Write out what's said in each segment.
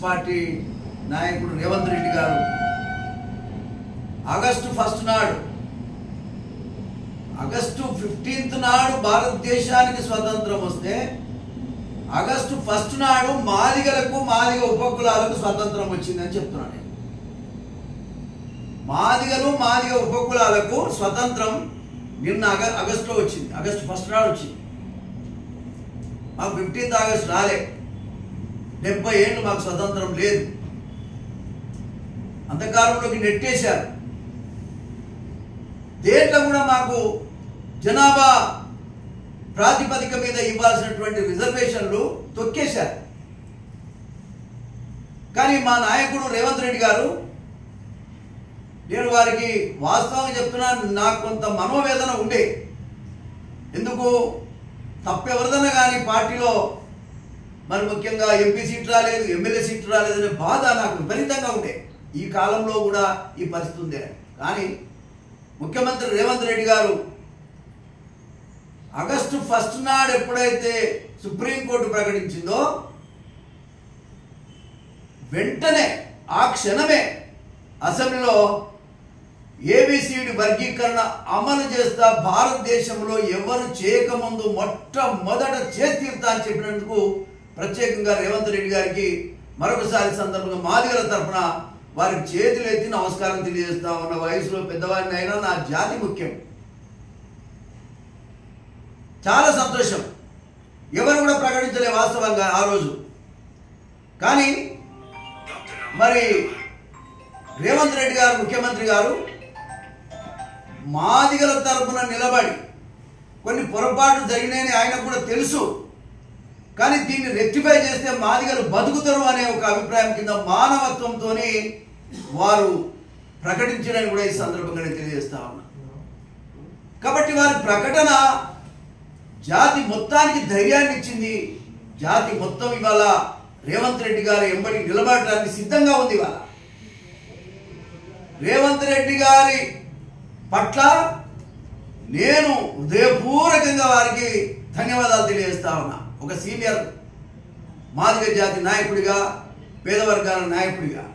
Party నాయకుడు Revanth Reddy garu August first నాడు August fifteenth నాడు భారతదేశానికి స్వతంత్రం వస్తే ఆగస్టు ఫస్ట్ నాడు మాదిగలకు మాదిగ ఉపకులాలకు స్వతంత్రం వచ్చిందని చెప్తున్నాను నేను. మాదిగలు మాదిగ ఉపకులాలకు స్వతంత్రం నిన్న ఆగ ఆగస్టులో వచ్చింది ఆగస్టు ఫస్ట్ నాడు వచ్చింది మాకు ఫిఫ్టీన్త్ ఆగస్ట్ రాలే డెబ్బై ఏళ్ళు మాకు స్వతంత్రం లేదు అంధకారంలోకి నెట్టేశారు దేంట్లో కూడా మాకు జనాభా ప్రాతిపదిక మీద ఇవ్వాల్సినటువంటి రిజర్వేషన్లు తొక్కేశారు కానీ మా నాయకుడు రేవంత్ రెడ్డి గారు నేను వారికి వాస్తవంగా చెప్తున్నా నాకు కొంత మనోవేదన ఉండే ఎందుకు తప్పెవరిదన్నా కానీ పార్టీలో మరి ముఖ్యంగా ఎంపీ సీట్ రాలేదు ఎమ్మెల్యే సీట్ రాలేదనే బాధ నాకు విపరీతంగా ఉండే ఈ కాలంలో కూడా ఈ పరిస్థితి ఉంది కానీ ముఖ్యమంత్రి రేవంత్ రెడ్డి గారు ఆగస్టు ఫస్ట్ నాడు ఎప్పుడైతే సుప్రీంకోర్టు ప్రకటించిందో వెంటనే ఆ క్షణమే అసెంబ్లీలో ఏబిసిడి వర్గీకరణ అమలు చేస్తా భారతదేశంలో ఎవరు చేయకముందు మొట్టమొదట చేసి తీరుతా అని చెప్పినందుకు ప్రత్యేకంగా రేవంత్ రెడ్డి గారికి మరొకసారి సందర్భంగా మాదిగల తరఫున వారికి చేతులు ఎత్తి నమస్కారం తెలియజేస్తా ఉన్న వయసులో పెద్దవాడిని అయినా నా జాతి ముఖ్యం చాలా సంతోషం ఎవరు కూడా ప్రకటించలే వాస్తవంగా ఆ రోజు కానీ మరి రేవంత్ రెడ్డి గారు ముఖ్యమంత్రి గారు మాదిగల తరపున నిలబడి కొన్ని పొరపాట్లు జరిగినాయని ఆయనకు కూడా తెలుసు కానీ దీన్ని రెక్టిఫై చేస్తే మాదిగలు బతుకుతారు అనే ఒక అభిప్రాయం కింద మానవత్వంతో వారు ప్రకటించడానికి కూడా ఈ సందర్భంగా నేను తెలియజేస్తా ఉన్నా కాబట్టి వారి ప్రకటన జాతి మొత్తానికి ధైర్యాన్ని ఇచ్చింది జాతి మొత్తం ఇవాళ రేవంత్ రెడ్డి గారు ఎంబడి నిలబడడానికి సిద్ధంగా ఉంది ఇవాళ రేవంత్ రెడ్డి గారి పట్ల నేను హృదయపూర్వకంగా వారికి ధన్యవాదాలు తెలియజేస్తా ఉన్నా ఒక సీనియర్ మాదిగ జాతి నాయకుడిగా పేదవర్గాల నాయకుడిగా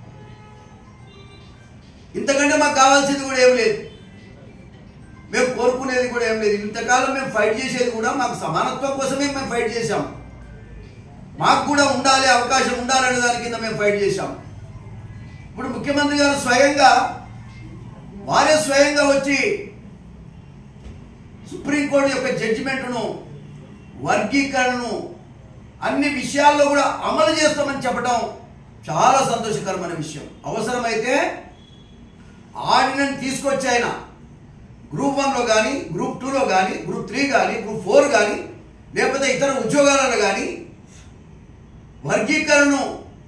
ఇంతకంటే మాకు కావాల్సింది కూడా ఏం లేదు మేము కోరుకునేది కూడా ఏం లేదు ఇంతకాలం మేము ఫైట్ చేసేది కూడా మాకు సమానత్వం కోసమే మేము ఫైట్ చేశాం మాకు కూడా ఉండాలి అవకాశం ఉండాలనే దాని కింద మేము ఫైట్ చేశాం ఇప్పుడు ముఖ్యమంత్రి గారు స్వయంగా వారే స్వయంగా వచ్చి సుప్రీంకోర్టు యొక్క జడ్జిమెంట్ను వర్గీకరణను అన్ని విషయాల్లో కూడా అమలు చేస్తామని చెప్పడం చాలా సంతోషకరమైన విషయం అవసరమైతే ఆర్డినెన్స్ తీసుకొచ్చి ఆయన గ్రూప్ వన్లో కానీ గ్రూప్ టూలో కానీ గ్రూప్ త్రీ కానీ గ్రూప్ ఫోర్ కానీ లేకపోతే ఇతర ఉద్యోగాలలో కానీ వర్గీకరణను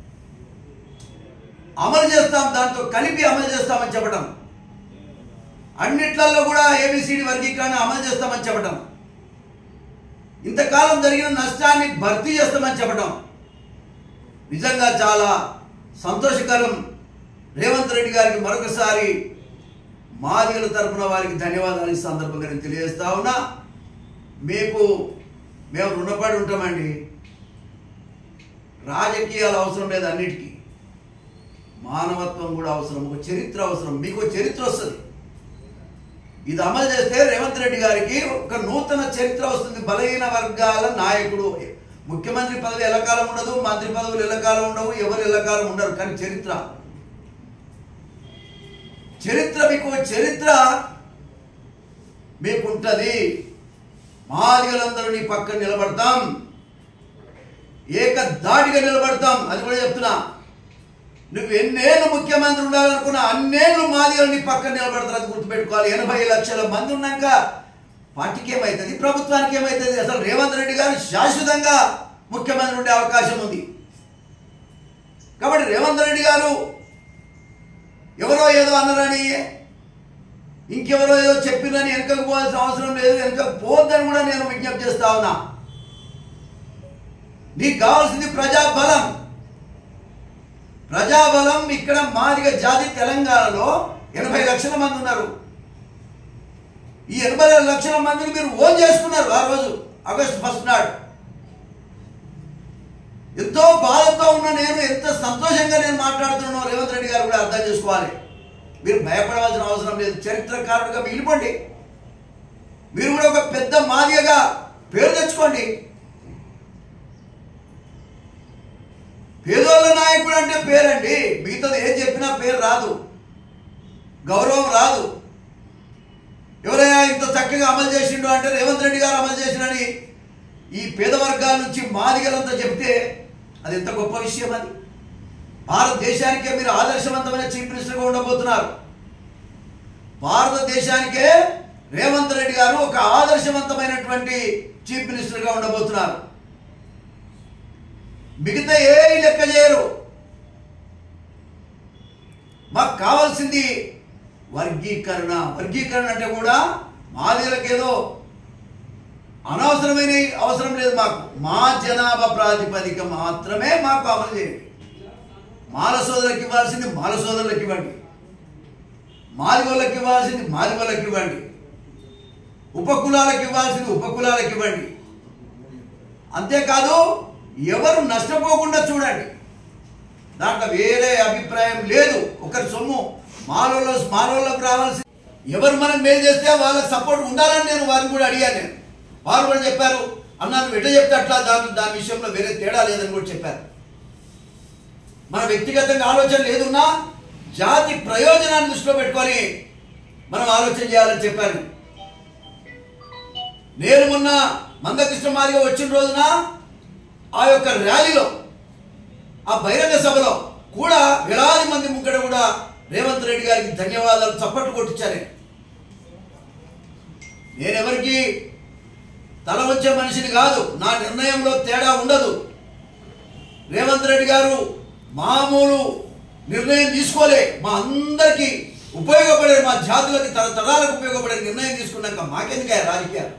అమలు చేస్తాం దాంతో కలిపి అమలు చేస్తామని చెప్పడం అన్నిట్లలో కూడా ఏబిసిడి వర్గీకరణ అమలు చేస్తామని చెప్పడం ఇంతకాలం జరిగిన నష్టాన్ని భర్తీ చేస్తామని చెప్పడం నిజంగా చాలా సంతోషకరం రేవంత్ రెడ్డి గారికి మరొకసారి మాదిగల తరపున వారికి ధన్యవాదాలు ఈ సందర్భంగా నేను తెలియజేస్తా ఉన్నా మీకు మేము రుణపడి ఉంటామండి రాజకీయాలు అవసరం లేదు అన్నిటికీ మానవత్వం కూడా అవసరం ఒక చరిత్ర అవసరం మీకు ఒక చరిత్ర వస్తుంది ఇది అమలు చేస్తే రేవంత్ రెడ్డి గారికి ఒక నూతన చరిత్ర వస్తుంది బలహీన వర్గాల నాయకుడు ముఖ్యమంత్రి పదవి ఎల్లకాలం ఉండదు మంత్రి పదవులు ఎల్లకాలం ఉండవు ఎవరు ఎల్లకాలం ఉండరు కానీ చరిత్ర చరిత్ర మీకు చరిత్ర మీకుంటది మాదిగలందరూ నీ పక్కన నిలబడతాం ఏక దాటిగా నిలబడతాం అది కూడా చెప్తున్నా నువ్వు ఎన్నేళ్ళు ముఖ్యమంత్రి ఉండాలనుకున్నా అన్నేళ్ళు మాదిగలు నీ పక్కన నిలబడతారు అది గుర్తుపెట్టుకోవాలి ఎనభై లక్షల మంది ఉన్నాక పార్టీకి ఏమవుతుంది ప్రభుత్వానికి ఏమవుతుంది అసలు రేవంత్ రెడ్డి గారు శాశ్వతంగా ముఖ్యమంత్రి ఉండే అవకాశం ఉంది కాబట్టి రేవంత్ రెడ్డి గారు ఎవరో ఏదో అన్నారని ఇంకెవరో ఏదో చెప్పిరని వెనకకు పోవాల్సిన అవసరం లేదు వెనకకు పోద్దని కూడా నేను విజ్ఞప్తి చేస్తా ఉన్నా నీకు కావాల్సింది ప్రజాబలం ప్రజాబలం ఇక్కడ మాదిగ జాతి తెలంగాణలో ఎనభై లక్షల మంది ఉన్నారు ఈ ఎనభై లక్షల మందిని మీరు ఓన్ చేసుకున్నారు ఆ రోజు ఆగస్టు ఫస్ట్ నాడు ఎంతో బాధతో ఉన్న నేను ఎంత సంతోషంగా నేను మాట్లాడుతున్నానో రేవంత్ రెడ్డి గారు కూడా అర్థం చేసుకోవాలి మీరు భయపడవలసిన అవసరం లేదు చరిత్రకారుడిగా మిగిలిపోండి మీరు కూడా ఒక పెద్ద మాదిగగా పేరు తెచ్చుకోండి పేదోళ్ళ నాయకుడు అంటే పేరండి మిగతాది ఏం చెప్పినా పేరు రాదు గౌరవం రాదు ఎవరైనా ఇంత చక్కగా అమలు చేసిండు అంటే రేవంత్ రెడ్డి గారు అమలు చేసినని ఈ పేద వర్గాల నుంచి మాదిగలంతా చెప్తే అది ఎంత గొప్ప విషయం అది భారతదేశానికే మీరు ఆదర్శవంతమైన చీఫ్ మినిస్టర్గా ఉండబోతున్నారు భారతదేశానికే రేవంత్ రెడ్డి గారు ఒక ఆదర్శవంతమైనటువంటి చీఫ్ మినిస్టర్గా ఉండబోతున్నారు మిగతా ఏ లెక్క చేయరు మాకు కావాల్సింది వర్గీకరణ వర్గీకరణ అంటే కూడా మాదిలకేదో అనవసరమైన అవసరం లేదు మాకు మా జనాభా ప్రాతిపదిక మాత్రమే మాకు అమలు చేయండి మాల సోదరులకు ఇవ్వాల్సింది మాల సోదరులకు ఇవ్వండి మాదిగోళ్ళకి ఇవ్వాల్సింది మాదిగోళ్ళకి ఇవ్వండి ఉపకులాలకు ఇవ్వాల్సింది ఉపకులాలకు ఇవ్వండి అంతేకాదు ఎవరు నష్టపోకుండా చూడండి దాంట్లో వేరే అభిప్రాయం లేదు ఒకరి సొమ్ము మాలోలో మాలోళ్ళకు రావాల్సి ఎవరు మనం మేలు చేస్తే వాళ్ళకి సపోర్ట్ ఉండాలని నేను వారిని కూడా అడిగాను నేను వారు కూడా చెప్పారు అన్నా నువ్వు ఎట్లా చెప్తే అట్లా దాని దాని విషయంలో వేరే తేడా లేదని కూడా చెప్పారు మన వ్యక్తిగతంగా ఆలోచన లేదున్నా జాతి ప్రయోజనాన్ని దృష్టిలో పెట్టుకొని మనం ఆలోచన చేయాలని చెప్పాను నేను మొన్న మందకృష్ణ మాదిగా వచ్చిన రోజున ఆ యొక్క ర్యాలీలో ఆ బహిరంగ సభలో కూడా వేలాది మంది ముగ్గడ కూడా రేవంత్ రెడ్డి గారికి ధన్యవాదాలు చప్పట్లు కొట్టించాను నేనెవరికి తల వచ్చే మనిషిని కాదు నా నిర్ణయంలో తేడా ఉండదు రేవంత్ రెడ్డి గారు మామూలు నిర్ణయం తీసుకోలే మా అందరికీ ఉపయోగపడే మా జాతులకి తరతరాలకు ఉపయోగపడే నిర్ణయం తీసుకున్నాక మాకెందుకయ్యా రాజకీయాలు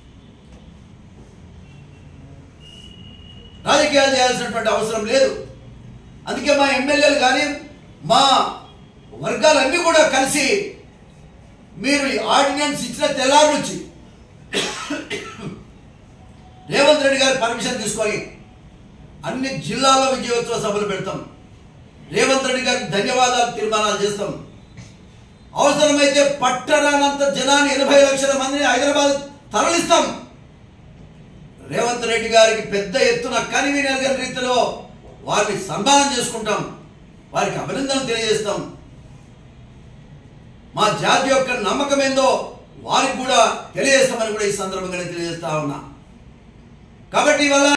రాజకీయాలు చేయాల్సినటువంటి అవసరం లేదు అందుకే మా ఎమ్మెల్యేలు కానీ మా వర్గాలన్నీ కూడా కలిసి మీరు ఈ ఆర్డినెన్స్ ఇచ్చిన తెల్లారి నుంచి రేవంత్ రెడ్డి గారి పర్మిషన్ తీసుకొని అన్ని జిల్లాల్లో విజయోత్సవ సభలు పెడతాం రేవంత్ రెడ్డి గారికి ధన్యవాదాలు తీర్మానాలు చేస్తాం అవసరమైతే పట్టరానంత జనాన్ని ఎనభై లక్షల మందిని హైదరాబాద్ తరలిస్తాం రేవంత్ రెడ్డి గారికి పెద్ద ఎత్తున కనివినర్గని రీతిలో వారిని సన్మానం చేసుకుంటాం వారికి అభినందనలు తెలియజేస్తాం మా జాతి యొక్క నమ్మకం ఏందో వారికి కూడా తెలియజేస్తామని కూడా ఈ సందర్భంగా తెలియజేస్తా ఉన్నా కాబట్టి ఇవాళ